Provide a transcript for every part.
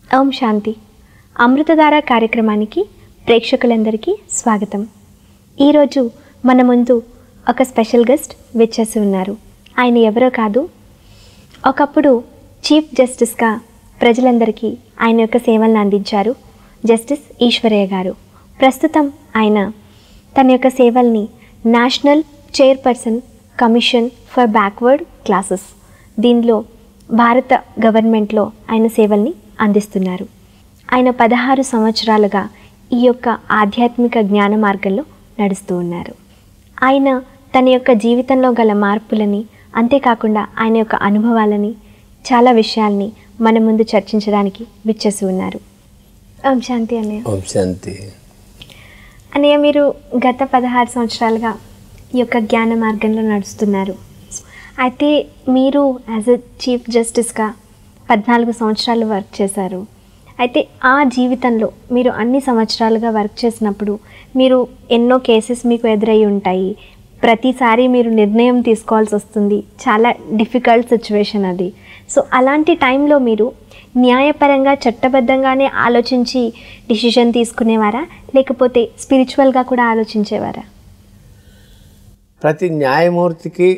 ఓం శాంతి అమృతధార కార్యక్రమానికి ప్రేక్షకులందరికీ స్వాగతం ఈరోజు మన ముందు ఒక స్పెషల్ గెస్ట్ విచ్చేసి ఉన్నారు ఆయన ఎవరో కాదు ఒకప్పుడు చీఫ్ జస్టిస్గా ప్రజలందరికీ ఆయన యొక్క సేవలను అందించారు జస్టిస్ ఈశ్వరయ్య గారు ప్రస్తుతం ఆయన తన యొక్క సేవల్ని national chairperson commission for backward classes దీనిలో భారత గవర్నమెంట్లో ఆయన సేవల్ని అందిస్తున్నారు ఆయన పదహారు సంవత్సరాలుగా ఈ యొక్క ఆధ్యాత్మిక జ్ఞాన మార్గంలో నడుస్తూ ఉన్నారు ఆయన తన యొక్క జీవితంలో గల మార్పులని అంతేకాకుండా ఆయన యొక్క అనుభవాలని చాలా విషయాల్ని మన ముందు చర్చించడానికి విచ్చేసి ఉన్నారు ఓం శాంతి అన్నయ్య ఓం శాంతి అన్నయ్య మీరు గత పదహారు సంవత్సరాలుగా ఈ యొక్క జ్ఞాన మార్గంలో నడుస్తున్నారు అయితే మీరు యాజ్ ఎ చీఫ్ జస్టిస్గా పద్నాలుగు సంవత్సరాలు వర్క్ చేశారు అయితే ఆ జీవితంలో మీరు అన్ని సంవత్సరాలుగా వర్క్ చేసినప్పుడు మీరు ఎన్నో కేసెస్ మీకు ఎదురై ఉంటాయి ప్రతిసారి మీరు నిర్ణయం తీసుకోవాల్సి వస్తుంది చాలా డిఫికల్ట్ సిచ్యువేషన్ అది సో అలాంటి టైంలో మీరు న్యాయపరంగా చట్టబద్ధంగానే ఆలోచించి డిసిషన్ తీసుకునేవారా లేకపోతే స్పిరిచువల్గా కూడా ఆలోచించేవారా ప్రతి న్యాయమూర్తికి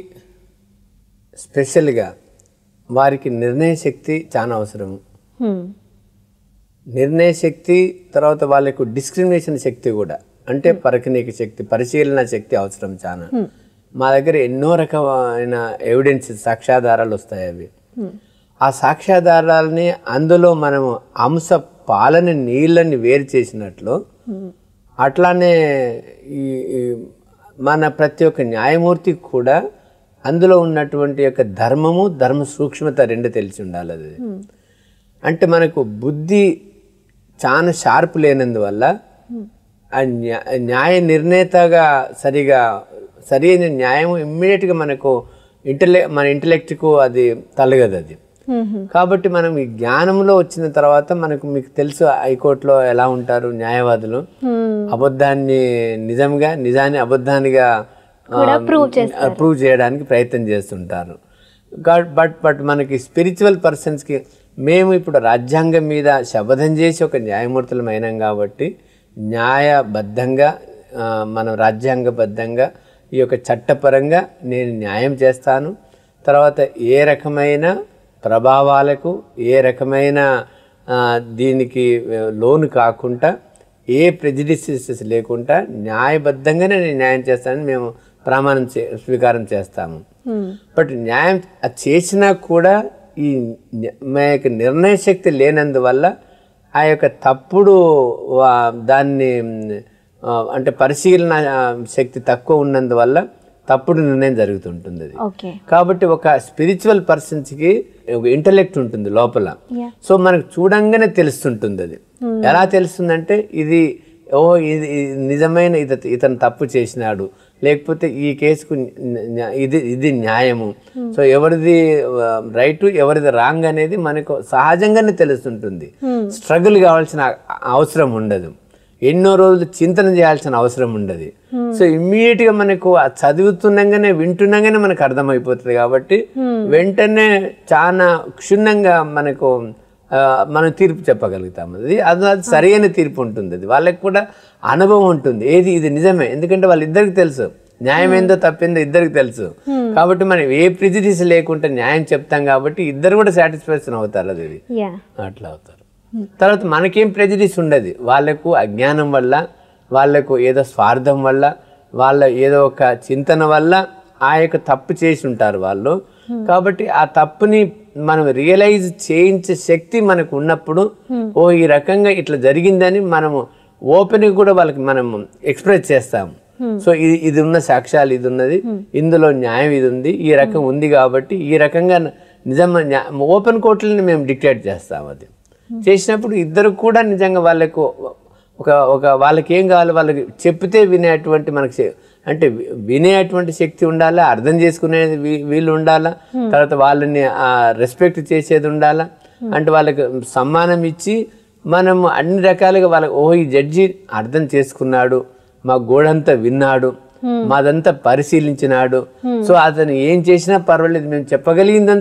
స్పెషల్గా వారికి నిర్ణయ శక్తి చాలా అవసరం హ్మ్. నిర్ణయ శక్తి తర్వాత వాళ్ళకు డిస్క్రిమినేషన్ శక్తి కూడా అంటే పరకనీక శక్తి పరిశీలన శక్తి అవసరం చాలా మా దగ్గర ఎన్నో రకమైన ఎవిడెన్స్ సాక్ష్యాధారాలు వస్తాయి అవి ఆ సాక్ష్యాధారాలని అందులో మనము అంశ పాలన నీళ్ళని వేరు చేసినట్లు అట్లానే ఈ ఈ మన ప్రతి ఒక్క న్యాయమూర్తికి కూడా అందులో ఉన్నటువంటి యొక్క ధర్మము ధర్మ సూక్ష్మత రెండు తెలిసి ఉండాలి అది అంటే మనకు బుద్ధి చాలా షార్ప్ లేనందువల్ల ఆ న్యా- న్యాయ నిర్ణేతగా సరిగా సరైన న్యాయం ఇమ్మీడియట్గా మనకు ఇంటలె మన ఇంటలెక్ట్కు అది తలగదు అది కాబట్టి మనం ఈ జ్ఞానంలో వచ్చిన తర్వాత మనకు మీకు తెలుసు హైకోర్టులో ఎలా ఉంటారు న్యాయవాదులు అబద్ధాన్ని నిజంగా నిజాన్ని అబద్ధానిగా ప్రూవ్ చేయడానికి ప్రయత్నం చేస్తుంటారు బట్ బట్ మనకి స్పిరిచువల్ పర్సన్స్కి మేము ఇప్పుడు రాజ్యాంగం మీద శపథం చేసి ఒక న్యాయమూర్తులం అయినాం కాబట్టి న్యాయబద్ధంగా ఆ, మనం రాజ్యాంగబద్ధంగా ఈ యొక్క చట్టపరంగా నేను న్యాయం చేస్తాను తర్వాత ఏ రకమైన ప్రభావాలకు ఏ రకమైన ఆ, దీనికి లోను కాకుండా ఏ ప్రెజిడిసెస్ లేకుండా న్యాయబద్ధంగానే నేను న్యాయం చేస్తానని మేము ప్రమాణం చే స్వీకారం చేస్తాము బట్ న్యాయం అది చేసినా కూడా ఈ న్య- మా యొక్క నిర్ణయ శక్తి లేనందువల్ల ఆ యొక్క తప్పుడు వా- దాన్ని ఆ, అంటే పరిశీలన ఆ, శక్తి తక్కువ ఉన్నందువల్ల తప్పుడు నిర్ణయం జరుగుతుంటుంది అది ఓకే కాబట్టి ఒక స్పిరిచువల్ పర్సన్స్కి ఒక ఇంటలెక్ట్ ఉంటుంది లోపల Yeah. సో మనకు చూడంగానే తెలుస్తుంటుంది అది ఎలా తెలుస్తుందంటే ఇది ఓ ఇది ఇది నిజమైన ఇది ఇతను తప్పు చేసినాడు లేకపోతే ఈ కేసుకు న్య- న్య- ఇది ఇది న్యాయము సో ఎవరిది రైట్ ఎవరిది రాంగ్ అనేది మనకు సహజంగానే తెలుస్తుంటుంది స్ట్రగుల్ కావాల్సిన అవసరం ఉండదు ఎన్నో రోజులు చింతన చేయాల్సిన అవసరం ఉండదు సో ఇమ్మీడియట్ గా మనకు ఆ చదువుతుండగానే వింటుండగానే మనకు అర్థమైపోతుంది కాబట్టి వెంటనే చాలా క్షుణ్ణంగా మనకు ఆ, మనం తీర్పు చెప్పగలుగుతాం అది అది అది సరైన తీర్పు ఉంటుంది అది వాళ్ళకి కూడా అనుభవం ఉంటుంది ఏది ఇది నిజమే ఎందుకంటే వాళ్ళిద్దరికి తెలుసు న్యాయం ఏందో తప్పిందో ఇద్దరికి తెలుసు కాబట్టి మనం ఏ ప్రిజిడిస్ లేకుండా న్యాయం చెప్తాం కాబట్టి ఇద్దరు కూడా సాటిస్ఫాక్షన్ అవుతారు అది ఇది. యా అట్లా అవుతారు తర్వాత మనకేం ప్రెజడిస్ ఉండదు వాళ్ళకు అజ్ఞానం వల్ల వాళ్ళకు ఏదో స్వార్థం వల్ల వాళ్ళ ఏదో ఒక చింతన వల్ల ఆ యొక్క తప్పు చేసి ఉంటారు వాళ్ళు కాబట్టి ఆ తప్పుని మనం రియలైజ్ చేయించే శక్తి మనకు ఉన్నప్పుడు ఓ ఈ రకంగా ఇట్లా జరిగిందని మనము ఓపెన్ కూడా వాళ్ళకి మనం ఎక్స్ప్రెస్ చేస్తాము సో ఇది ఇది ఉన్న సాక్ష్యాలు ఇది ఉన్నది ఇందులో న్యాయం ఇది ఉంది ఈ రకం ఉంది కాబట్టి ఈ రకంగా నిజం ఓపెన్ కోర్టులని మేము డిక్లేర్ చేస్తాం అది చేసినప్పుడు ఇద్దరు కూడా నిజంగా వాళ్ళకు ఒక ఒక వాళ్ళకి ఏం కావాలి వాళ్ళకి చెప్తే వినేటువంటి మనకి శ- అంటే వి- వినేటువంటి శక్తి ఉండాలా అర్థం చేసుకునేది వీ- వీళ్ళు ఉండాలా తర్వాత వాళ్ళని రెస్పెక్ట్ చేసేది ఉండాలా అంటే వాళ్ళకి సమ్మానం ఇచ్చి మనం అన్ని రకాలుగా వాళ్ళకి ఓ ఈ జడ్జి అర్థం చేసుకున్నాడు మా గోడంతా విన్నాడు మాదంతా పరిశీలించినాడు సో అతను ఏం చేసినా పర్వాలేదు మేము చెప్పగలిగిందంతా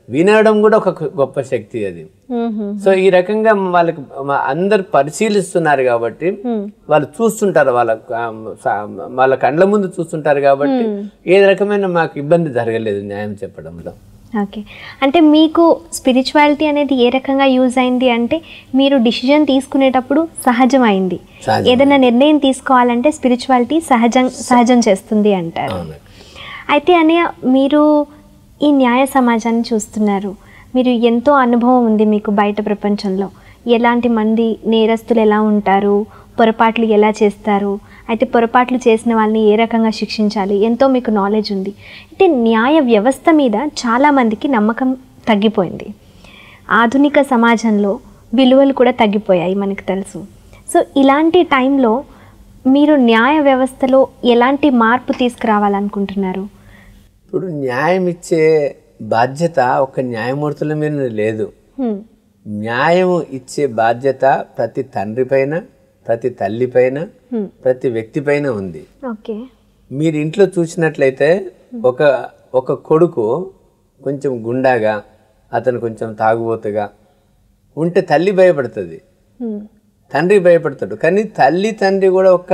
వినడం కూడా ఒక గొప్ప శక్తి అది సో ఈ రకంగా వాళ్ళకి మ- అందరు పరిశీలిస్తున్నారు కాబట్టి వాళ్ళు చూస్తుంటారు వాళ్ళ ఆ, స- వాళ్ళ కండ్ల ముందు చూస్తుంటారు కాబట్టి ఏ రకమైన మాకు ఇబ్బంది జరగలేదు న్యాయం చెప్పడంలో ఓకే అంటే మీకు స్పిరిచువాలిటీ అనేది ఏ రకంగా యూజ్ అయింది అంటే మీరు డిసిజన్ తీసుకునేటప్పుడు సహజమైంది సహజం. ఏదైనా నిర్ణయం తీసుకోవాలంటే స్పిరిచువాలిటీ సహజం సహజం చేస్తుంది అంటారు అవును అయితే అనే మీరు ఈ న్యాయ సమాజాన్ని చూస్తున్నారు మీరు ఎంతో అనుభవం ఉంది మీకు బయట ప్రపంచంలో ఎలాంటి మంది నేరస్తులు ఎలా ఉంటారు పొరపాట్లు ఎలా చేస్తారు అయితే పొరపాట్లు చేసిన వాళ్ళని ఏ రకంగా శిక్షించాలి ఎంతో మీకు నాలెడ్జ్ ఉంది అయితే న్యాయ వ్యవస్థ మీద చాలామందికి నమ్మకం తగ్గిపోయింది ఆధునిక సమాజంలో విలువలు కూడా తగ్గిపోయాయి మనకు తెలుసు సో ఇలాంటి టైంలో మీరు న్యాయ వ్యవస్థలో ఎలాంటి మార్పు తీసుకురావాలనుకుంటున్నారు ఇప్పుడు న్యాయం ఇచ్చే బాధ్యత ఒక న్యాయమూర్తుల మీద లేదు హ్మ్. న్యాయం ఇచ్చే బాధ్యత ప్రతి తండ్రి పైన ప్రతి తల్లి పైన హ్మ్. ప్రతి వ్యక్తి పైన ఉంది ఓకే మీరు ఇంట్లో చూసినట్లయితే ఒక ఒక కొడుకు కొంచెం గుండాగా అతను కొంచెం తాగుబోతుగా ఉంటే తల్లి భయపడుతుంది హ్మ్. తండ్రి భయపడతాడు కానీ తల్లి తండ్రి కూడా ఒక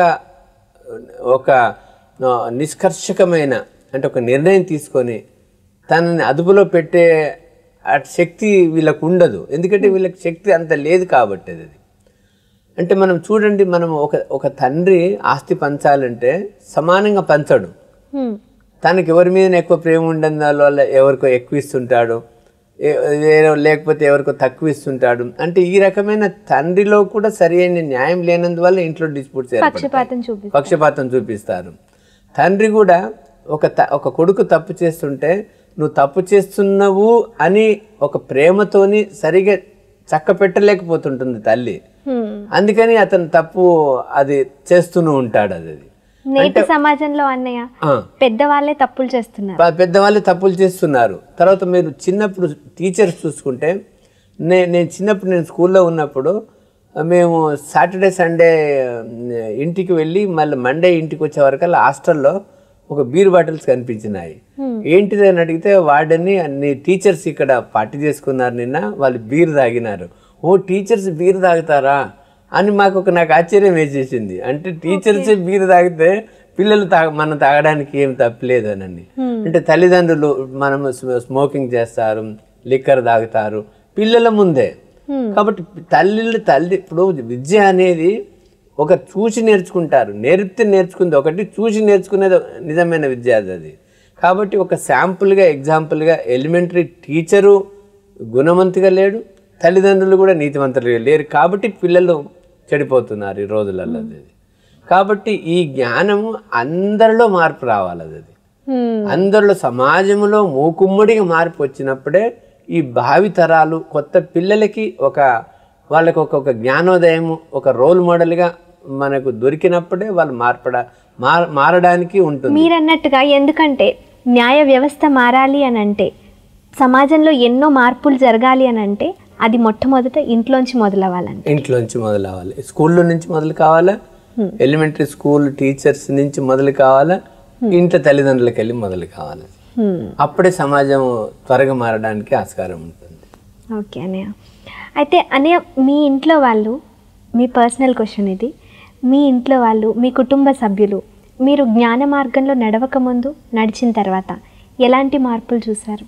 ఒక ఆ, నిష్కర్షకమైన అంటే ఒక నిర్ణయం తీసుకొని తనని అదుపులో పెట్టే ఆ శక్తి వీళ్ళకు ఉండదు ఎందుకంటే వీళ్ళకి శక్తి అంత లేదు కాబట్టి అది అంటే మనం చూడండి మనం ఒక ఒక తండ్రి ఆస్తి పంచాలంటే సమానంగా పంచడు హ్మ్. తనకి ఎవరి మీద ఎక్కువ ప్రేమ ఉండని వల్ల ఎవరికో ఎక్కువ ఇస్తుంటాడు ఏ- వేరే- లేకపోతే ఎవరికో తక్కువ ఇస్తుంటాడు అంటే ఈ రకమైన తండ్రిలో కూడా సరి అయిన న్యాయం లేనందువల్ల ఇంట్లో డిస్ప్యూట్స్ పక్షపాతం చూపి పక్షపాతం చూపిస్తారు తండ్రి కూడా ఒక త- ఒక కొడుకు తప్పు చేస్తుంటే నువ్వు తప్పు చేస్తున్నావు అని ఒక ప్రేమతోని సరిగా చక్క పెట్టలేకపోతుంటుంది తల్లి హ్మ్. అందుకని అతను తప్పు అది చేస్తూనే ఉంటాడు అది అది. నేటి సమాజంలో అన్నయ్య ఆ. పెద్దవాళ్ళే తప్పులు చేస్తున్నారు ప- పెద్దవాళ్ళు తప్పులు చేస్తున్నారు తర్వాత మీరు చిన్నప్పుడు టీచర్స్ చూసుకుంటే నే నేను చిన్నప్పుడు నేను స్కూల్లో ఉన్నప్పుడు మేము సాటర్డే సండే ఇంటికి వెళ్ళి మళ్ళీ మండే ఇంటికి వచ్చే వరకల్లా హాస్టల్లో ఒక బీర్ బాటిల్స్ కనిపించినాయి ఏంటిది అని అడిగితే వాడని అన్ని టీచర్స్ ఇక్కడ పార్టీ చేసుకున్నారు నిన్న వాళ్ళు బీర్ తాగినారు ఓ టీచర్స్ బీర్ తాగుతారా అని మాకు ఒక నాకు ఆశ్చర్యం వేసేసింది అంటే టీచర్స్ బీర్ తాగితే పిల్లలు తాగ మనం తాగడానికి ఏం తప్పలేదు అని అంటే తల్లిదండ్రులు మనం స్మోకింగ్ చేస్తారు లిక్కర్ తాగుతారు పిల్లల ముందే కాబట్టి తల్లిళ్ళు తల్లి ఇప్పుడు విద్య అనేది ఒక చూసి నేర్చుకుంటారు నేర్పితే నేర్చుకుంది ఒకటి చూసి నేర్చుకునేది నిజమైన విద్య అది అది కాబట్టి ఒక శాంపుల్గా ఎగ్జాంపుల్గా ఎలిమెంటరీ టీచరు గుణవంతుగా లేడు తల్లిదండ్రులు కూడా నీతివంతులుగా లేరు కాబట్టి పిల్లలు చెడిపోతున్నారు ఈ రోజులలో అది కాబట్టి ఈ జ్ఞానము అందరిలో మార్పు రావాలి అది అది. హ్మ్. అందరిలో సమాజంలో మూకుమ్మడిగా మార్పు వచ్చినప్పుడే ఈ భావి తరాలు కొత్త పిల్లలకి ఒక వాళ్ళకి ఒక ఒక జ్ఞానోదయం ఒక రోల్ మోడల్గా మనకు దొరికినప్పుడే వాళ్ళు మార్పడ మార మారడానికి ఉంటుంది మీరు అన్నట్టుగా ఎందుకంటే న్యాయ వ్యవస్థ మారాలి అని అంటే సమాజంలో ఎన్నో మార్పులు జరగాలి అని అంటే అది మొట్టమొదట ఇంట్లోంచి మొదలవ్వాలండి ఇంట్లోంచి మొదలవ్వాలి స్కూల్లో నుంచి మొదలు కావాలా ఎలిమెంటరీ స్కూల్ టీచర్స్ నుంచి మొదలు కావాలా ఇంట్లో తల్లిదండ్రులకు వెళ్ళి మొదలు కావాలి హ్మ్. అప్పుడే సమాజం త్వరగా మారడానికి ఆస్కారం ఉంటుంది ఓకే అన్నయ్య అయితే అన్నయ్య మీ ఇంట్లో వాళ్ళు మీ పర్సనల్ క్వశ్చన్ ఇది మీ ఇంట్లో వాళ్ళు మీ కుటుంబ సభ్యులు మీరు జ్ఞాన మార్గంలో నడవక ముందు నడిచిన తర్వాత ఎలాంటి మార్పులు చూశారు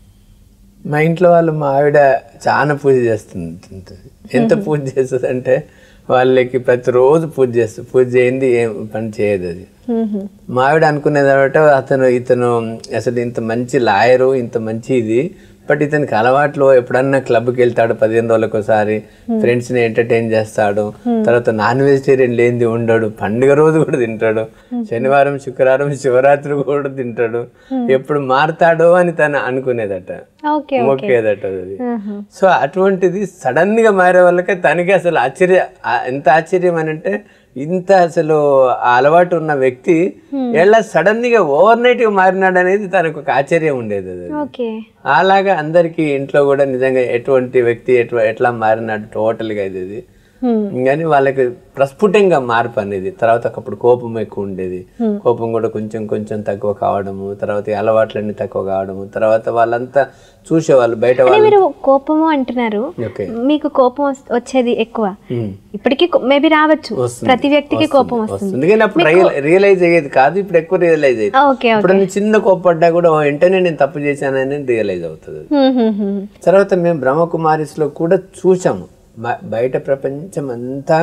మా ఇంట్లో వాళ్ళు మా ఆవిడ చాలా పూజ చేస్తుంది ఎంత పూజ చేస్తుంది అంటే వాళ్ళకి ప్రతిరోజు పూజ చేస్తుంది పూజ చేయింది ఏం పని చేయదు అది హ్మ్. మా ఆవిడ అనుకునేది ఏమంటే అతను ఇతను అసలు ఇంత మంచి లాయరు ఇంత మంచి ఇది బట్ ఇతనికి అలవాట్లు ఎప్పుడన్నా క్లబ్కి వెళ్తాడు పదిహేను రోజులకు ఒకసారి ఫ్రెండ్స్ని ఎంటర్టైన్ చేస్తాడు తర్వాత నాన్ వెజిటేరియన్ లేనిది ఉండడు పండుగ రోజు కూడా తింటాడు శనివారం శుక్రవారం శివరాత్రి కూడా తింటాడు ఎప్పుడు మారుతాడో అని తను అనుకునేదట ఓకే మొక్కేదట అది ఆహా. సో అటువంటిది సడన్ గా మారే వాళ్ళకి తనకి అసలు ఆశ్చర్య ఆ- ఎంత ఆశ్చర్యం అని అంటే ఇంత అసలు ఆ అలవాటు ఉన్న వ్యక్తి ఎలా సడన్ గా ఓవర్ నైట్ గా మారినాడు అనేది తనకు ఒక ఆశ్చర్యం ఉండేది అది ఓకే అలాగా అందరికి ఇంట్లో కూడా నిజంగా ఎటువంటి వ్యక్తి ఎటు ఎట్లా మారినాడు టోటల్ గా ఇది ఇది కానీ వాళ్ళకి ప్రస్ఫుటంగా మార్పు అనేది తర్వాత ఒకప్పుడు కోపం ఎక్కువ ఉండేది కోపం కూడా కొంచెం కొంచెం తక్కువ కావడము తర్వాత ఈ అలవాట్లన్నీ తక్కువ కావడము తర్వాత వాళ్ళంతా చూసేవాళ్ళు బయట అంటే వాళ్ళు మీరు కోపము అంటున్నారు ఓకే మీకు కోపం వస్- వచ్చేది ఎక్కువ ఉమ్. ఇప్పటికీ మేబీ రావచ్చు వస్తుంది. ప్రతి వ్యక్తికి కోపం వస్తుంది వస్తుంది కానీ అప్పుడు రియల్ రియలైజ్ అయ్యేది కాదు ఇప్పుడు ఎక్కువ రియలైజ్ అయ్యేది ఓకే ఇప్పుడు నేను చిన్న కోప్పడ్డా కూడా ఓ వెంటనే నేను తప్పు చేశానని రియలైజ్ అవుతుంది తర్వాత మేము బ్రహ్మకుమారిస్లో కూడా చూసాము బ- బయట ప్రపంచం అంతా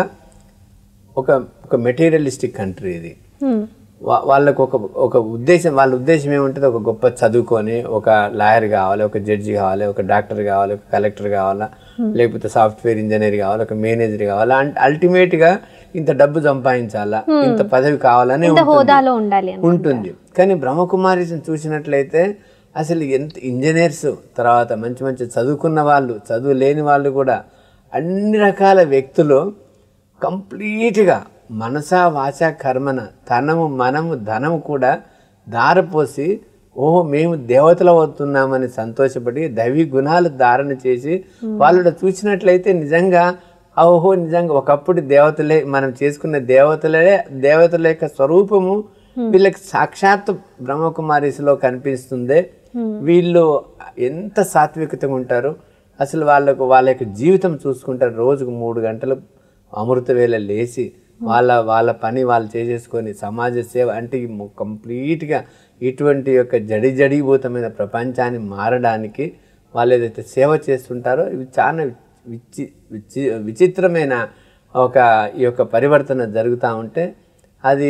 ఒక ఒక మెటీరియలిస్టిక్ కంట్రీ ఇది వా- వాళ్ళకు ఒక ఒక ఉద్దేశం వాళ్ళ ఉద్దేశం ఏముంటుంది ఒక గొప్ప చదువుకొని ఒక లాయర్ కావాలి ఒక జడ్జి కావాలి ఒక డాక్టర్ కావాలి ఒక కలెక్టర్ కావాలా లేకపోతే సాఫ్ట్వేర్ ఇంజనీర్ కావాలి ఒక మేనేజర్ కావాలా అంటే అల్టిమేట్ గా ఇంత డబ్బు సంపాదించాలా ఇంత పదవి కావాలని ఉంటుంది. హోదాలో ఉండాలి అని ఉంటుంది కానీ బ్రహ్మకుమారిని చూసినట్లయితే అసలు ఎంత ఇంజనీర్స్ తర్వాత మంచి మంచి చదువుకున్న వాళ్ళు చదువు లేని వాళ్ళు కూడా అన్ని రకాల వ్యక్తులు కంప్లీట్గా మనసా వాచ కర్మన తనము మనము ధనము కూడా దారపోసి ఓహో మేము దేవతలు అవుతున్నామని సంతోషపడి దైవీ గుణాలు ధారణ చేసి వాళ్ళు చూసినట్లయితే నిజంగా ఓహో నిజంగా ఒకప్పుడు దేవతలే మనం చేసుకున్న దేవతలే దేవతల యొక్క స్వరూపము వీళ్ళకి సాక్షాత్ బ్రహ్మకుమారిస్లో కనిపిస్తుంది వీళ్ళు ఎంత సాత్వికతగా ఉంటారు అసలు వాళ్ళకు వాళ్ళ యొక్క జీవితం చూసుకుంటారు రోజుకు మూడు గంటలు అమృత వేళ లేచి వాళ్ళ వాళ్ళ పని వాళ్ళు చేసేసుకొని సమాజ సేవ అంటే ఈ మొ- కంప్లీట్గా ఇటువంటి యొక్క జడి జడీభూతమైన ప్రపంచాన్ని మారడానికి వాళ్ళు ఏదైతే సేవ చేస్తుంటారో ఇవి చాలా విచి విచి విచిత్రమైన ఒక ఈ యొక్క పరివర్తన జరుగుతూ ఉంటే అది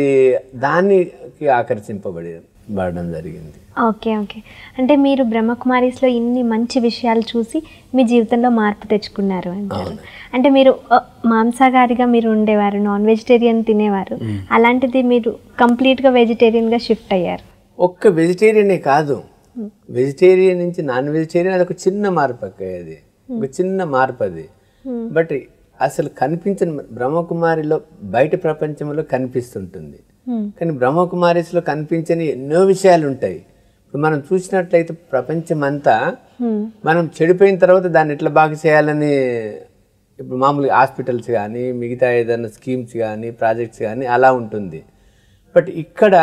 దానికి ఆకర్షింపబడి పడడం జరిగింది ఓకే ఓకే అంటే మీరు బ్రహ్మకుమారిస్లో ఇన్ని మంచి విషయాలు చూసి మీ జీవితంలో మార్పు తెచ్చుకున్నారు అంటారు అంటే మీరు అ, మాంసాహారిగా మీరు ఉండేవారు నాన్ వెజిటేరియన్ తినేవారు అలాంటిది మీరు కంప్లీట్గా వెజిటేరియన్గా షిఫ్ట్ అయ్యారు ఒక్క వెజిటేరియనే కాదు వెజిటేరియన్ నుంచి నాన్ వెజిటేరియన్ అది ఒక చిన్న మార్పు అక్క అది ఒక చిన్న మార్పు అది బట్ అసలు కనిపించిన బ్రహ్మకుమారిలో బయట ప్రపంచంలో కనిపిస్తుంటుంది కానీ బ్రహ్మకుమారిస్లో కనిపించని ఎన్నో విషయాలు ఉంటాయి ఇప్పుడు మనం చూసినట్లయితే ప్రపంచం అంతా మనం చెడిపోయిన తర్వాత దాన్ని ఎట్లా బాగా చేయాలని ఇప్పుడు మామూలుగా హాస్పిటల్స్ కానీ మిగతా ఏదైనా స్కీమ్స్ కానీ ప్రాజెక్ట్స్ కానీ అలా ఉంటుంది బట్ ఇక్కడ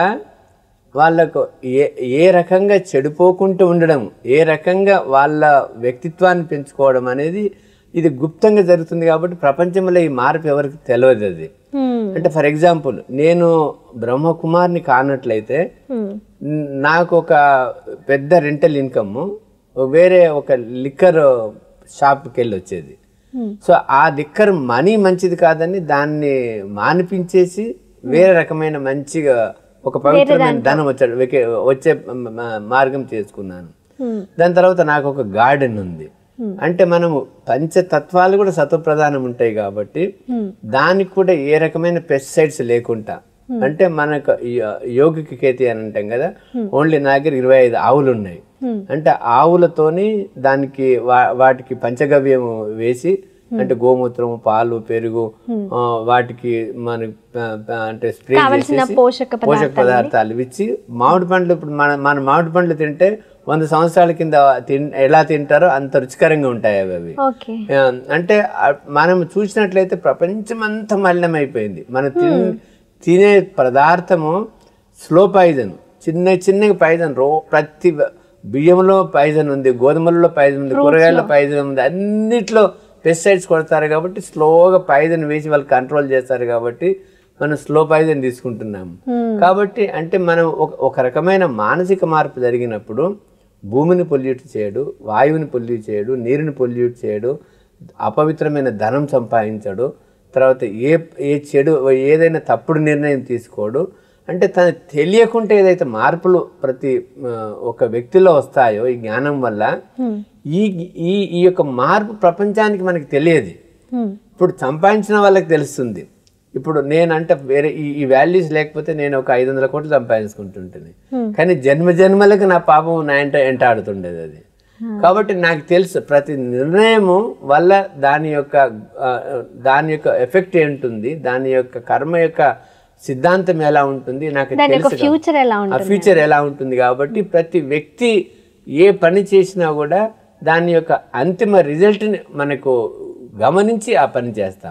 వాళ్ళకు ఏ ఏ రకంగా చెడిపోకుంటూ ఉండడం ఏ రకంగా వాళ్ళ వ్యక్తిత్వాన్ని పెంచుకోవడం అనేది ఇది గుప్తంగా జరుగుతుంది కాబట్టి ప్రపంచంలో ఈ మార్పు ఎవరికి తెలియదు అది అంటే ఫర్ ఎగ్జాంపుల్ నేను బ్రహ్మకుమార్ని కానట్లయితే న- నాకు ఒక పెద్ద రెంటల్ ఇన్కమ్ వేరే ఒక లిక్కర్ షాప్కి వెళ్ళి వచ్చేది సో ఆ లిక్కర్ మనీ మంచిది కాదని దాన్ని మానిపించేసి వేరే రకమైన మంచిగా ఒక పవిత్రమైన ధనం వచ్చాడు వెకే- వచ్చే మ- మ- మార్గం చేసుకున్నాను దాని తర్వాత నాకు ఒక గార్డెన్ ఉంది అంటే మనము పంచతత్వాలు కూడా సత్వప్రధానం ఉంటాయి కాబట్టి దానికి కూడా ఏ రకమైన పెస్టిసైడ్స్ లేకుండా అంటే మనకు యో- యోగికి కేతి అని అంటాం కదా ఓన్లీ నా దగ్గర ఇరవై ఐదు ఆవులు ఉన్నాయి అంటే ఆవులతోని దానికి వా- వాటికి పంచగవ్యం వేసి అంటే గోమూత్రము పాలు పెరుగు ఆ, వాటికి మన ఆ, ఆ, అంటే స్ప్రే కావలసిన చేసేసి పోషక పోషక పదార్థాలు ఇచ్చి మామిడి పండ్లు ఇప్పుడు మన మన మామిడి పండ్లు తింటే వంద సంవత్సరాల కింద తిన్ ఎలా తింటారో అంత రుచికరంగా ఉంటాయి అవి అవి ఓకే ఆ, అంటే ఆ, మనం చూసినట్లయితే ప్రపంచం అంతా మలినమైపోయింది మన తిన్- తినే పదార్థము స్లో పాయిజన్ చిన్న చిన్న పాయిజన్ రో ప్రతి బియ్యంలో పాయిజన్ ఉంది గోధుమలలో పాయిజన్ ఉంది కూరగాయల్లో పాయిజన్ ఉంది అన్నిట్లో పెస్టిసైడ్స్ కొడతారు కాబట్టి స్లోగా పాయిజన్ వేసి వాళ్ళు కంట్రోల్ చేస్తారు కాబట్టి మనం స్లో పాయిజన్ తీసుకుంటున్నాము కాబట్టి అంటే మనం ఒక ఒక రకమైన మానసిక మార్పు జరిగినప్పుడు భూమిని పొల్యూట్ చేయడు వాయువుని పొల్యూట్ చేయడు నీరుని పొల్యూట్ చేయడు అపవిత్రమైన ధనం సంపాదించడు తర్వాత ఏ ఏ చెడు ఏదైనా తప్పుడు నిర్ణయం తీసుకోడు అంటే తనకు తెలియకుండా ఏదైతే మార్పులు ప్రతి ఆ, ఒక వ్యక్తిలో వస్తాయో ఈ జ్ఞానం వల్ల ఈ ఈ ఈ యొక్క మార్పు ప్రపంచానికి మనకి తెలియదు ఇప్పుడు సంపాదించిన వాళ్ళకి తెలుస్తుంది ఇప్పుడు నేనంటే వేరే ఈ ఈ వాల్యూస్ లేకపోతే నేను ఒక ఐదు వందల కోట్లు సంపాదించుకుంటుంటుంది కానీ జన్మ జన్మలకు నా పాపం నా ఎంట ఎంటాడుతుండేది అది కాబట్టి నాకు తెలుసు ప్రతి నిర్ణయము వల్ల దాని యొక్క ఆ, దాని యొక్క ఎఫెక్ట్ ఏంటుంది దాని యొక్క కర్మ యొక్క సిద్ధాంతం ఎలా ఉంటుంది నాకు దాని యొక్క తెలుసు ఫ్యూచర్ ఎలా ఆ ఉంటుంది ఫ్యూచర్ ఎలా ఉంటుంది కాబట్టి ప్రతి వ్యక్తి ఏ పని చేసినా కూడా దాని యొక్క అంతిమ రిజల్ట్ని మనకు గమనించి ఆ పని చేస్తాం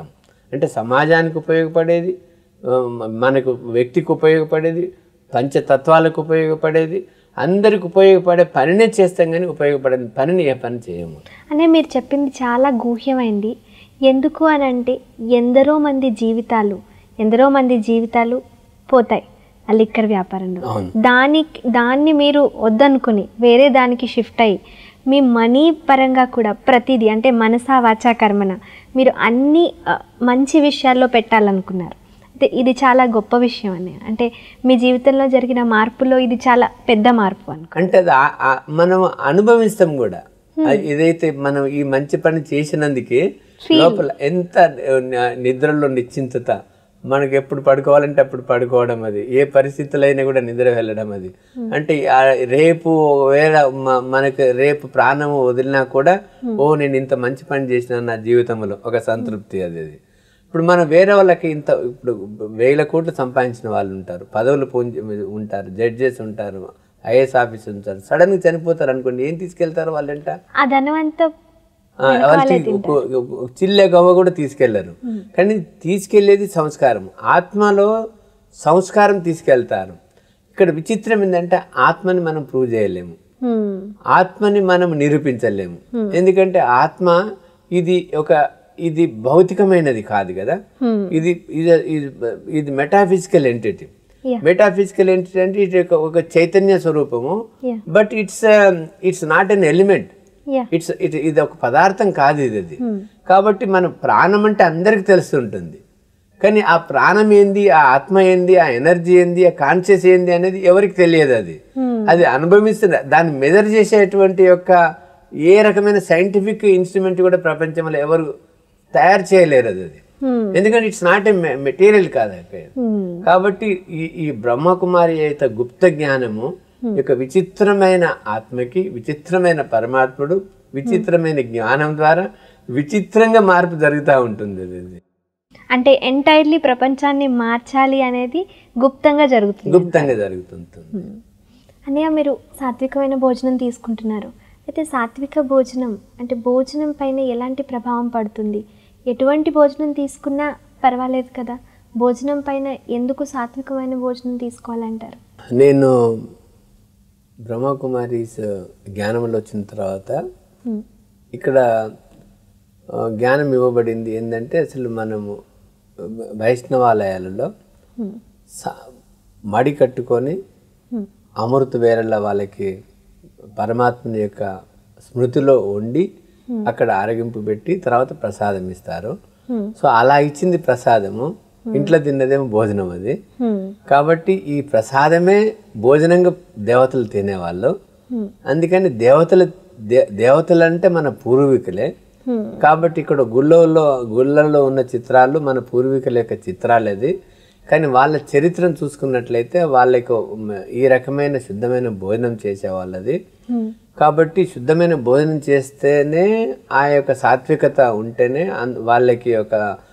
అంటే సమాజానికి ఉపయోగపడేది ఆ, మనకు వ్యక్తికి ఉపయోగపడేది పంచతత్వాలకు ఉపయోగపడేది అందరికి ఉపయోగపడే పనినే చేస్తాం కానీ ఉపయోగపడే పనిని ఏ పని చేయము అంటే మీరు చెప్పింది చాలా గూహ్యమైంది ఎందుకు అని అంటే ఎందరో మంది జీవితాలు ఎందరో మంది జీవితాలు పోతాయి ఆ లిక్కర్ వ్యాపారంలో అవును. దానికి దాన్ని మీరు వద్దనుకుని వేరే దానికి షిఫ్ట్ అయ్యి మీ మనీ పరంగా కూడా ప్రతిదీ అంటే మనసా వాచా కర్మన మీరు అన్ని ఆ, మంచి విషయాల్లో పెట్టాలనుకున్నారు అయితే ఇది చాలా గొప్ప విషయం అని అంటే మీ జీవితంలో జరిగిన మార్పులో ఇది చాలా పెద్ద మార్పు అనుకో అంటే అది ఆ- ఆ- మనం అనుభవిస్తాం కూడా అది ఏదైతే మనం ఈ మంచి పని చేసినందుకే లోపల ఎంత న- నిద్రలో నిశ్చింతత మనకి ఎప్పుడు పడుకోవాలంటే అప్పుడు పడుకోవడం అది ఏ పరిస్థితుల్లో అయినా కూడా నిద్ర వెళ్ళడం అది అంటే ఆ రేపు వేరే మ- మనకు రేపు ప్రాణం వదిలినా కూడా ఓ నేను ఇంత మంచి పని చేసిన నా జీవితంలో ఒక సంతృప్తి అది అది ఇప్పుడు మనం వేరే వాళ్ళకి ఇంత ఇప్పుడు వేల కోట్లు సంపాదించిన వాళ్ళు ఉంటారు పదవులు పొంది ఉంటారు జడ్జెస్ ఉంటారు ఐఏఎస్ ఆఫీసర్ ఉంటారు సడన్ గా చనిపోతారు అనుకోండి ఏం తీసుకెళ్తారు వాళ్ళంట ఆ ధనవంత ఆ, వాళ్ళకి ఒక- ఒక చిల్లె గవ్వ కూడా తీసుకెళ్లరు కానీ తీసుకెళ్లేది సంస్కారం ఆత్మలో సంస్కారం తీసుకెళ్తారు ఇక్కడ విచిత్రం ఏంటంటే ఆత్మని మనం ప్రూవ్ చేయలేము హ్మ్. ఆత్మని మనం నిరూపించలేము ఎందుకంటే ఆత్మ ఇది ఒక ఇది భౌతికమైనది కాదు కదా Hmm. ఇది ఇది ఇది- ఇది metaphysical entity Yeah. Metaphysical entity అంటే ఇది ఒక- ఒక చైతన్య స్వరూపము Yeah. But it's it's not an element yeah it's it ఇది ఒక పదార్థం కాదు ఇది అది కాబట్టి మన ప్రాణం అంటే అందరికి తెలుస్తుంటుంది కానీ ఆ ప్రాణం ఏంది ఆ ఆత్మ ఏంది ఆ ఎనర్జీ ఏంది ఆ కాన్షియస్ ఏంది అనేది ఎవరికి తెలియదు అది అది అనుభవిస్తున్న దాన్ని మెజర్ చేసేటువంటి యొక్క ఏ రకమైన సైంటిఫిక్ ఇన్స్ట్రుమెంట్ కూడా ప్రపంచంలో ఎవరు తయారు చేయలేరు అది అది ఎందుకంటే ఇట్స్ నాట్ ఏ మెటీరియల్ కాదు అది. కాబట్టి ఈ ఈ బ్రహ్మకుమారి అయితే గుప్త జ్ఞానము యొక్క విచిత్రమైన ఆత్మకి విచిత్రమైన పరమాత్ముడు విచిత్రమైన జ్ఞానం ద్వారా విచిత్రంగా మార్పు జరుగుతూ ఉంటుంది అది అది. అంటే ఎంటైర్లీ ప్రపంచాన్ని మార్చాలి అనేది గుప్తంగా జరుగుతుంది గుప్తంగా జరుగుతుంటుంది అన్నయ్య మీరు సాత్వికమైన భోజనం తీసుకుంటున్నారు అయితే సాత్విక భోజనం అంటే భోజనం పైన ఎలాంటి ప్రభావం పడుతుంది ఎటువంటి భోజనం తీసుకున్నా పర్వాలేదు కదా భోజనం పైన ఎందుకు సాత్వికమైన భోజనం తీసుకోవాలంటారు నేను బ్రహ్మకుమారీస్ జ్ఞానంలో వచ్చిన తర్వాత హ్మ్. ఇక్కడ ఆ, జ్ఞానం ఇవ్వబడింది ఏంటంటే అసలు మనము వైష్ణవాలయాలలో హ్మ్. స- మడి కట్టుకొని హ్మ్. అమృత వేరల వాళ్ళకి పరమాత్మని యొక్క స్మృతిలో వండి అక్కడ ఆరగింపు పెట్టి తర్వాత ప్రసాదం ఇస్తారు హ్మ్. సో అలా ఇచ్చింది ప్రసాదము ఇంట్లో తిన్నదేమో భోజనం అది హ్మ్. కాబట్టి ఈ ప్రసాదమే భోజనంగా దేవతలు తినేవాళ్ళు అందుకని దేవతలు దే దేవతలు అంటే మన పూర్వీకులే హ్మ్. కాబట్టి ఇక్కడ గుళ్ళలో గుళ్ళల్లో ఉన్న చిత్రాలు మన పూర్వీకుల యొక్క చిత్రాలు అది కానీ వాళ్ళ చరిత్రను చూసుకున్నట్లయితే వాళ్ళకు మ- ఈ రకమైన శుద్ధమైన భోజనం చేసే వాళ్ళది హ్మ్. కాబట్టి శుద్ధమైన భోజనం చేస్తేనే ఆ యొక్క సాత్వికత ఉంటేనే అన్- వాళ్ళకి ఒక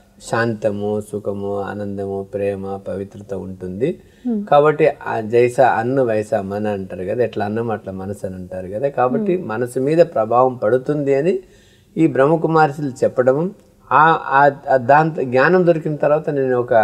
శాంతము సుఖము ఆనందము ప్రేమ పవిత్రత ఉంటుంది కాబట్టి ఆ జైస అన్న వయస మన అంటారు కదా ఎట్లా అన్నం అట్లా మనసు అని అంటారు కదా కాబట్టి మనసు మీద ప్రభావం పడుతుంది అని ఈ బ్రహ్మకుమార్సులు చెప్పడము ఆ ఆ- ఆ దాంతో జ్ఞానం దొరికిన తర్వాత నేను ఒక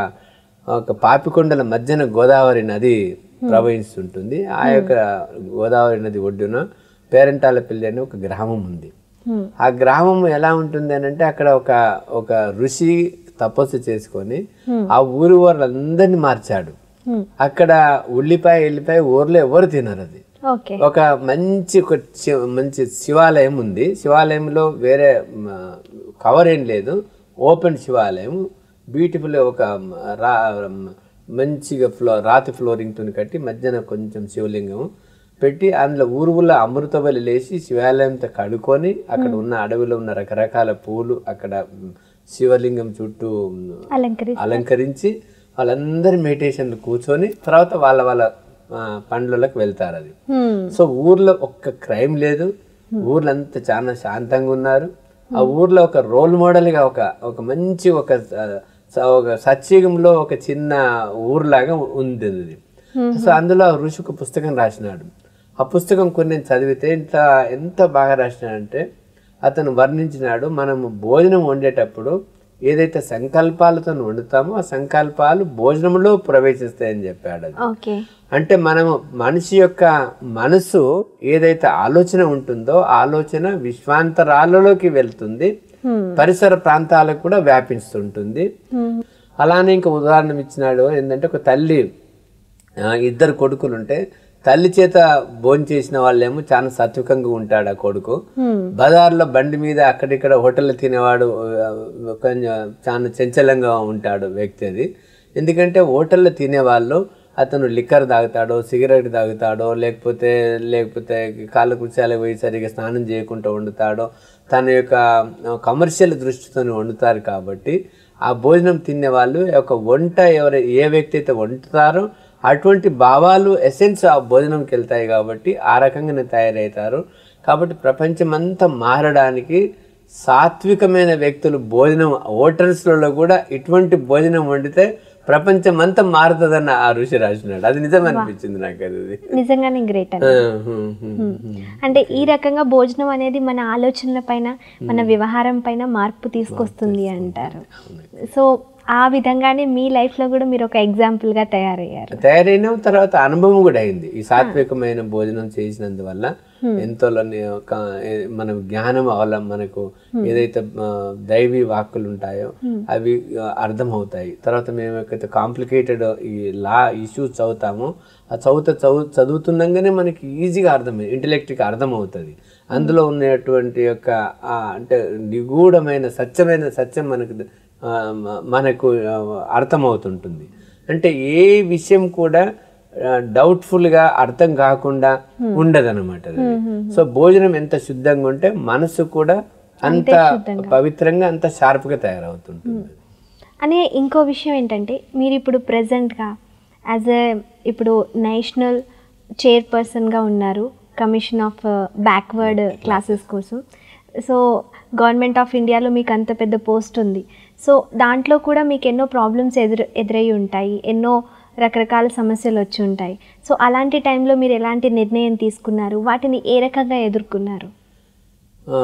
ఒక పాపికొండల మధ్యన గోదావరి నది ప్రవహిస్తుంటుంది ఆ యొక్క గోదావరి నది ఒడ్డున పేరంటాలపల్లి అనే ఒక గ్రామం ఉంది హ్మ్. ఆ గ్రామం ఎలా ఉంటుంది అని అంటే అక్కడ ఒక ఒక ఋషి తపస్సు చేసుకొని ఆ ఊరి వాళ్ళందరినీ మార్చాడు హ్మ్. అక్కడ ఉల్లిపాయ ఎల్లిపాయ ఊర్లో ఎవరు తినరు అది ఓకే ఒక మంచి ఒక చి- మంచి శివాలయం ఉంది శివాలయంలో వేరే మ, కవర్ ఏం లేదు ఓపెన్ శివాలయం బ్యూటిఫుల్ ఒక మ, రా మ, మంచిగా ఫ్లో రాతి ఫ్లోరింగ్తో కట్టి మధ్యన కొంచెం శివలింగం పెట్టి అందులో ఊరువుల అమృతబలి లేచి శివాలయంతో కడుక్కొని అక్కడ ఉన్న అడవిలో ఉన్న రకరకాల పూలు అక్కడ మ్, శివలింగం చుట్టూ మ్, అలంకరి అలంకరించి వాళ్ళందరి మెడిటేషన్లు కూర్చొని తర్వాత వాళ్ళ వాళ్ళ ఆ, పండ్లలోకి వెళ్తారు అది హ్మ్. సో ఊర్లో ఒక్క క్రైమ్ లేదు ఊర్లో అంతా చాలా శాంతంగా ఉన్నారు ఆ ఊర్లో ఒక రోల్ మోడల్గా ఒక ఒక మంచి ఒక ఆ, స- ఒక సత్యుగంలో ఒక చిన్న ఊర్లాగా ఉంది అది సో అందులో ఆ ఋషి ఒక పుస్తకం రాసినాడు ఆ పుస్తకం కొన్ని నేను చదివితే ఇంత ఎంత బాగా రాసినాడంటే అతను వర్ణించినాడు మనము భోజనం వండేటప్పుడు ఏదైతే సంకల్పాలతో వండుతామో ఆ సంకల్పాలు భోజనంలో ప్రవేశిస్తాయని చెప్పాడు అది ఓకే అంటే మనము మనిషి యొక్క మనసు ఏదైతే ఆలోచన ఉంటుందో ఆ ఆలోచన విశ్వాంతరాలలోకి వెళ్తుంది పరిసర ప్రాంతాలకు కూడా వ్యాపిస్తుంటుంది అలానే ఇంకా ఉదాహరణ ఇచ్చినాడు ఏంటంటే ఒక తల్లి ఆ, ఇద్దరు కొడుకులు ఉంటే తల్లి చేత భోజనం చేసిన వాళ్ళేమో చాలా సాత్వికంగా ఉంటాడు ఆ కొడుకు బజార్లో బండి మీద అక్కడిక్కడ హోటల్లో తినేవాడు ఆ, కొంచెం చాలా చంచలంగా ఉంటాడు వ్యక్తి అది ఎందుకంటే హోటల్లో తినేవాళ్ళు అతను లిక్కర్ తాగుతాడో సిగరెట్ తాగుతాడో లేకపోతే లేకపోతే కాళ్ళ కుర్చాలకు పోయి సరిగా స్నానం చేయకుండా వండుతాడో తన యొక్క కమర్షియల్ దృష్టితో వండుతారు కాబట్టి ఆ భోజనం తినే వాళ్ళు ఒక వంట ఎవరు ఏ వ్యక్తి అయితే వండుతారో అటువంటి భావాలు ఎసెన్స్ ఆ భోజనంకి వెళ్తాయి కాబట్టి ఆ రకంగానే తయారవుతారు కాబట్టి ప్రపంచమంతా మారడానికి సాత్వికమైన వ్యక్తులు భోజనం హోటల్స్లలో కూడా ఇటువంటి భోజనం వండితే ప్రపంచం అంతా మారుతుందన్న ఆ ఋషి రాసినాడు అది నిజం అనిపించింది నాకు అది నిజంగానే గ్రేట్ అండి అంటే ఈ రకంగా భోజనం అనేది మన ఆలోచనల పైన మన వ్యవహారం పైన మార్పు తీసుకొస్తుంది అంటారు సో ఆ విధంగానే మీ లైఫ్లో కూడా మీరు ఒక ఎగ్జాంపుల్గా తయారయ్యారు తయారైన తర్వాత అనుభవం కూడా అయింది ఈ సాత్వికమైన భోజనం చేసినందువల్ల ఎంతో లోని ఒక ఏ- మన జ్ఞానం అవల మనకు ఏదైతే ఆ, దైవీ వాక్కులు ఉంటాయో అవి ఆ, అర్థమవుతాయి తర్వాత మేము ఎక్కడైతే కాంప్లికేటెడ్ ఈ లా ఇష్యూస్ చదువుతామో ఆ చదువుత చదువు చదువుతుండగానే మనకి ఈజీగా అర్థమై ఇంటలెక్ట్కి అర్థమవుతుంది అందులో ఉన్నటువంటి యొక్క ఆ, అంటే నిగూఢమైన సత్యమైన సత్యం మనకు ఆ, మ- మనకు ఆ, అర్థమవుతుంటుంది అంటే ఏ విషయం కూడా డౌట్ఫుల్గా అర్థం కాకుండా ఉండదన్నమాట అది. సో భోజనం ఎంత శుద్ధంగా ఉంటే మనసు కూడా అంత పవిత్రంగా అంత షార్ప్గా తయారవుతుంటుంది అనే ఇంకో విషయం ఏంటంటే మీరు ఇప్పుడు ప్రజెంట్గా యాజ్ ఎ ఇప్పుడు నేషనల్ చైర్పర్సన్గా ఉన్నారు కమిషన్ ఆఫ్ బ్యాక్వర్డ్ క్లాసెస్ కోసం సో గవర్నమెంట్ ఆఫ్ ఇండియాలో మీకు అంత పెద్ద పోస్ట్ ఉంది సో దాంట్లో కూడా మీకు ఎన్నో ప్రాబ్లమ్స్ ఎదురు ఎదురై ఉంటాయి ఎన్నో రకరకాల సమస్యలు వచ్చి ఉంటాయి సో అలాంటి టైంలో మీరు ఎలాంటి నిర్ణయం తీసుకున్నారు వాటిని ఏ రకంగా ఎదుర్కొన్నారు ఆ,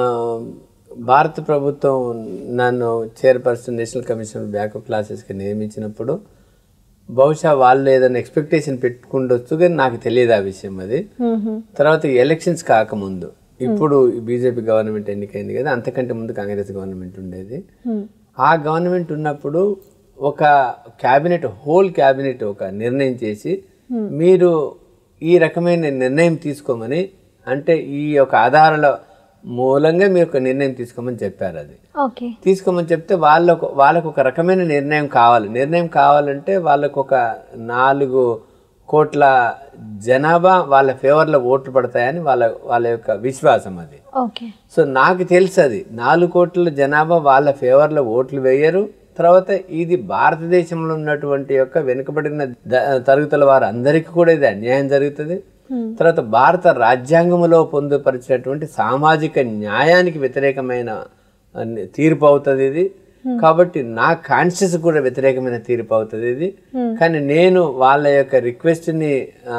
భారత ప్రభుత్వం నన్ను చైర్పర్సన్ నేషనల్ కమిషన్ బ్యాకప్ క్లాసెస్కి నియమించినప్పుడు బహుశా వాళ్ళు ఏదైనా ఎక్స్పెక్టేషన్ పెట్టుకుండొచ్చు కానీ నాకు తెలియదు ఆ విషయం అది తర్వాత ఎలక్షన్స్ కాకముందు ఇప్పుడు బీజేపీ గవర్నమెంట్ ఎన్నికైంది కదా అంతకంటే ముందు కాంగ్రెస్ గవర్నమెంట్ ఉండేది ఆ గవర్నమెంట్ ఉన్నప్పుడు ఒక క్యాబినెట్ హోల్ క్యాబినెట్ ఒక నిర్ణయం చేసి మీరు ఈ రకమైన నిర్ణయం తీసుకోమని అంటే ఈ యొక్క ఆధారాల మూలంగా మీరు ఒక నిర్ణయం తీసుకోమని చెప్పారు అది ఓకే తీసుకోమని చెప్తే వాళ్ళకు వాళ్ళకు ఒక రకమైన నిర్ణయం కావాలి నిర్ణయం కావాలంటే వాళ్ళకు ఒక నాలుగు కోట్ల జనాభా వాళ్ళ ఫేవర్లో ఓట్లు పడతాయని వాళ్ళ వాళ్ళ యొక్క విశ్వాసం అది ఓకే సో నాకు తెలుసు అది నాలుగు కోట్ల జనాభా వాళ్ళ ఫేవర్లో ఓట్లు వేయరు తర్వాత ఇది భారతదేశంలో ఉన్నటువంటి యొక్క వెనుకబడిన ద- తరగతుల వారు అందరికీ కూడా ఇది అన్యాయం జరుగుతుంది తర్వాత భారత రాజ్యాంగంలో పొందుపరిచినటువంటి సామాజిక న్యాయానికి వ్యతిరేకమైన అన్ని- తీర్పు అవుతుంది ఇది కాబట్టి నా కాన్షియస్ కూడా వ్యతిరేకమైన తీర్పు అవుతుంది ఇది కానీ నేను వాళ్ళ యొక్క రిక్వెస్ట్ని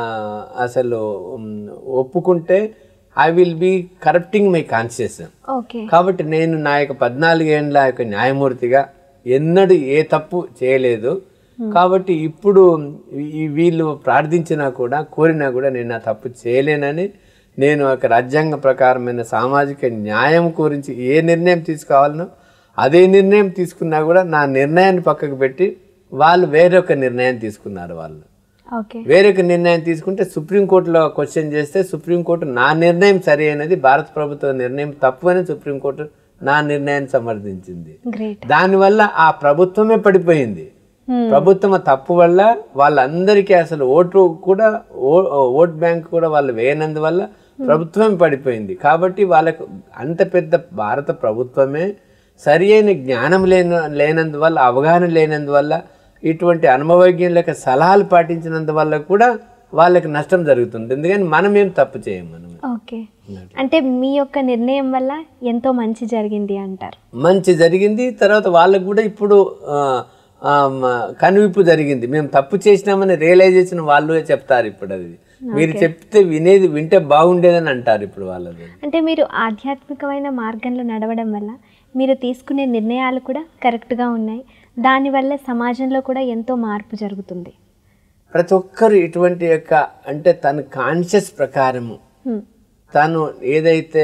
అసలు ఉమ్, ఒప్పుకుంటే I will be corrupting my conscious okay కాబట్టి నేను నా యొక్క పద్నాలుగేండ్ల యొక్క న్యాయమూర్తిగా ఎన్నడూ ఏ తప్పు చేయలేదు కాబట్టి ఇప్పుడు ఈ వీళ్ళు ప్రార్థించినా కూడా కోరినా కూడా నేను ఆ తప్పు చేయలేనని నేను ఒక రాజ్యాంగ ప్రకారమైన సామాజిక న్యాయం గురించి ఏ నిర్ణయం తీసుకోవాలనో అదే నిర్ణయం తీసుకున్నా కూడా నా నిర్ణయాన్ని పక్కకు పెట్టి వాళ్ళు వేరొక నిర్ణయం తీసుకున్నారు వాళ్ళు ఓకే వేరొక నిర్ణయం తీసుకుంటే సుప్రీంకోర్టులో క్వశ్చన్ చేస్తే సుప్రీంకోర్టు నా నిర్ణయం సరి అయినది భారత ప్రభుత్వ నిర్ణయం తప్పు అని సుప్రీంకోర్టు నా నిర్ణయాన్ని సమర్థించింది గ్రేట్ దానివల్ల ఆ ప్రభుత్వమే పడిపోయింది ప్రభుత్వం తప్పు వల్ల వాళ్ళందరికీ అసలు ఓటు కూడా ఓ- ఓట్ బ్యాంక్ కూడా వాళ్ళు వేయనందువల్ల ప్రభుత్వం పడిపోయింది కాబట్టి వాళ్ళకు అంత పెద్ద భారత ప్రభుత్వమే సరి అయిన జ్ఞానం లేన లేనందువల్ల అవగాహన లేనందువల్ల ఇటువంటి అనుభవజ్ఞుల యొక్క సలహాలు పాటించినందువల్ల కూడా వాళ్ళకి నష్టం జరుగుతుంది ఎందుకని మనం ఏం తప్పు చేయం మనం ఓకే అంటే మీ యొక్క నిర్ణయం వల్ల ఎంతో మంచి జరిగింది అంటారు మంచి జరిగింది తర్వాత వాళ్ళకు కూడా ఇప్పుడు ఆ, ఆ, మ- కనువిప్పు జరిగింది మేము తప్పు చేసినామని రియలైజేషన్ వాళ్ళు చెప్తారు ఇప్పుడు అది మీరు చెప్తే వినేది వింటే బాగుండేదని అంటారు ఇప్పుడు వాళ్ళది అంటే మీరు ఆధ్యాత్మికమైన మార్గంలో నడవడం వల్ల మీరు తీసుకునే నిర్ణయాలు కూడా కరెక్ట్గా ఉన్నాయి దానివల్ల సమాజంలో కూడా ఎంతో మార్పు జరుగుతుంది ప్రతి ఒక్కరు ఇటువంటి యొక్క అంటే తన కాన్షియస్ ప్రకారము హ్మ్. తను ఏదైతే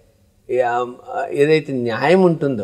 ఆ- ఏదైతే న్యాయం ఉంటుందో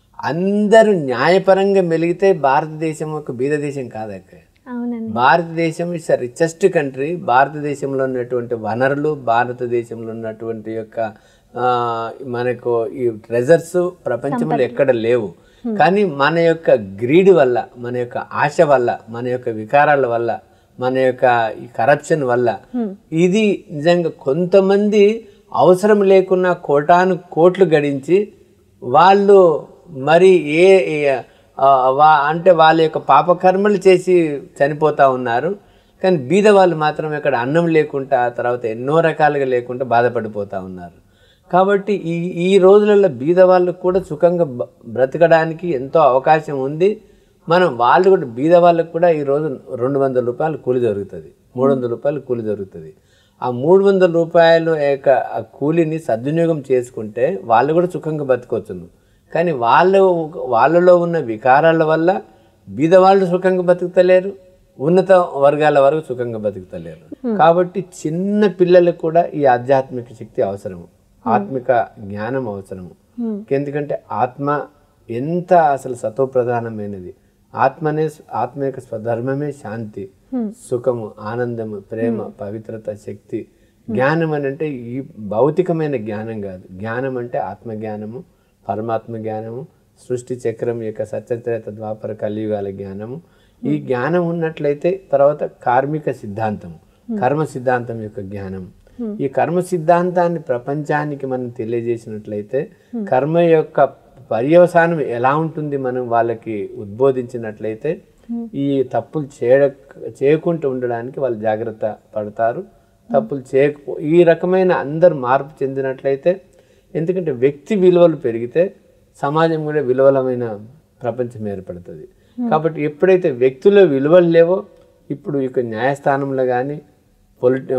అందరూ న్యాయపరంగా మెలిగితే భారతదేశం ఒక బీద దేశం కాదక్క అవునండి భారతదేశం ఇస్ రిచెస్ట్ కంట్రీ భారతదేశంలో ఉన్నటువంటి వనరులు భారతదేశంలో ఉన్నటువంటి యొక్క ఆ, మనకు ఈ ట్రెజర్స్ ప్రపంచంలో ఎక్కడ లేవు కానీ మన యొక్క గ్రీడ్ వల్ల మన యొక్క ఆశ వల్ల మన యొక్క వికారాల వల్ల మన యొక్క ఈ కరప్షన్ వల్ల ఇది నిజంగా కొంతమంది అవసరం లేకున్నా కోటాను కోట్లు గడించి వాళ్ళు మరి ఏ ఏ- ఆ, వా- అంటే వాళ్ళ యొక్క పాపకర్మలు చేసి చనిపోతా ఉన్నారు కానీ బీద వాళ్ళు మాత్రం ఇక్కడ అన్నం లేకుండా తర్వాత ఎన్నో రకాలుగా లేకుండా బాధపడిపోతా ఉన్నారు కాబట్టి ఈ ఈ రోజులలో బీద వాళ్ళకు కూడా సుఖంగా బ- బ్రతకడానికి ఎంతో అవకాశం ఉంది మనం వాళ్ళు కూడా బీద వాళ్ళకు కూడా ఈ రోజు రెండు వందల రూపాయలు కూలి దొరుకుతుంది మూడు వందల రూపాయలు కూలి దొరుకుతుంది ఆ మూడు వందల రూపాయలు యొక్క ఆ కూలిని సద్వినియోగం చేసుకుంటే వాళ్ళు కూడా సుఖంగా బతకొచ్చును కానీ వాళ్ళు వాళ్ళలో ఉన్న వికారాల వల్ల బీదవాళ్ళు సుఖంగా బతుకుతలేరు ఉన్నత వర్గాల వరకు సుఖంగా బతుకుతలేరు కాబట్టి చిన్న పిల్లలకు కూడా ఈ ఆధ్యాత్మిక శక్తి అవసరము ఆత్మిక జ్ఞానం అవసరము ఎందుకంటే ఆత్మ ఎంత అసలు సతోప్రధానమైనది ఆత్మనే ఆత్మ యొక్క స్వధర్మమే శాంతి సుఖము ఆనందము ప్రేమ పవిత్రత శక్తి జ్ఞానం అని అంటే ఈ భౌతికమైన జ్ఞానం కాదు జ్ఞానం అంటే ఆత్మ జ్ఞానము పరమాత్మ జ్ఞానము సృష్టి చక్రం యొక్క సత్యత్రేత ద్వాపర కలియుగాల జ్ఞానము ఈ జ్ఞానం ఉన్నట్లయితే తర్వాత కార్మిక సిద్ధాంతం కర్మ సిద్ధాంతం యొక్క జ్ఞానం ఈ కర్మ సిద్ధాంతాన్ని ప్రపంచానికి మనం తెలియజేసినట్లయితే కర్మ యొక్క పర్యవసానం ఎలా ఉంటుంది మనం వాళ్ళకి ఉద్బోధించినట్లయితే ఈ తప్పులు చేయ చేయకుండా ఉండడానికి వాళ్ళు జాగ్రత్త పడతారు తప్పులు చేయకపో ఈ రకమైన అందరు మార్పు చెందినట్లయితే ఎందుకంటే వ్యక్తి విలువలు పెరిగితే సమాజం కూడా విలువలమైన ప్రపంచం ఏర్పడుతుంది కాబట్టి ఎప్పుడైతే వ్యక్తుల విలువలు లేవో ఇప్పుడు ఇక న్యాయస్థానంలో కానీ పొలిటి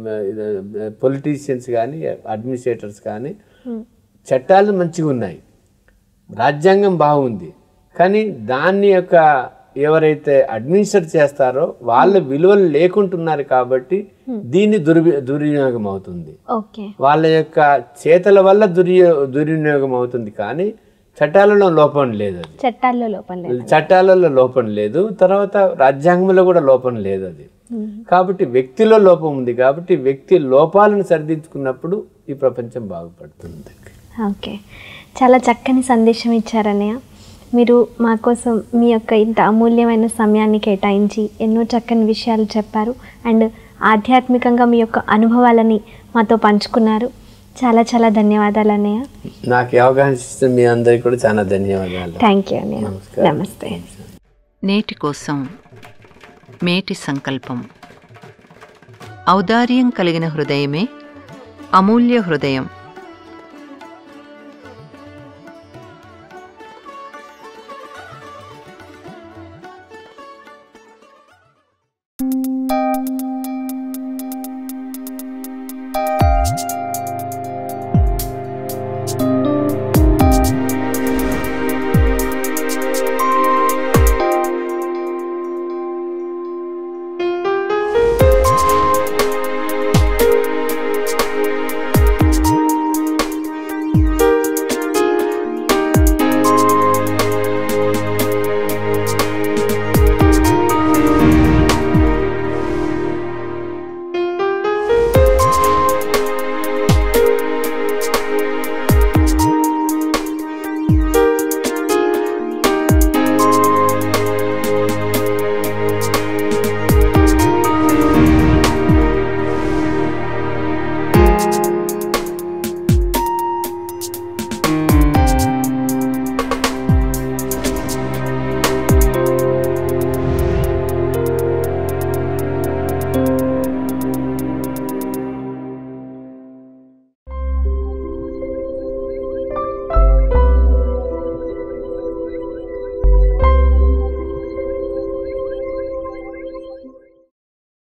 పొలిటీషియన్స్ కానీ అడ్మినిస్ట్రేటర్స్ కానీ చట్టాలు మంచిగా ఉన్నాయి రాజ్యాంగం బాగుంది కానీ దాన్ని యొక్క ఎవరైతే అడ్మినిస్ట్రేట్ చేస్తారో వాళ్ళ విలువలు లేకుంటున్నారు కాబట్టి దీన్ని దుర్వి దుర్వినియోగం అవుతుంది ఓకే వాళ్ళ యొక్క చేతల వల్ల దుర్యో దుర్వినియోగం అవుతుంది కానీ చట్టాలలో లోపం లేదు అది చట్టాల్లో లోపం లేదు చట్టాలలో లోపం లేదు తర్వాత రాజ్యాంగంలో కూడా లోపం లేదు అది కాబట్టి వ్యక్తిలో లోపం ఉంది కాబట్టి వ్యక్తి లోపాలను సరిదిద్దుకున్నప్పుడు ఈ ప్రపంచం బాగుపడుతుంది ఓకే చాలా చక్కని సందేశం ఇచ్చారన్నయ్య మీరు మా కోసం మీ యొక్క ఇంత అమూల్యమైన సమయాన్ని కేటాయించి ఎన్నో చక్కని విషయాలు చెప్పారు అండ్ ఆధ్యాత్మికంగా మీ యొక్క అనుభవాలని మాతో పంచుకున్నారు చాలా చాలా ధన్యవాదాలు అన్నయ్య నాకు ఈ అవగాహన ఇచ్చిన మీ అందరికీ కూడా చాలా ధన్యవాదాలు థ్యాంక్ యూ అన్నయ్య నమస్కారం. నమస్తే నేటి కోసం మేటి సంకల్పం ఔదార్యం కలిగిన హృదయమే అమూల్య హృదయం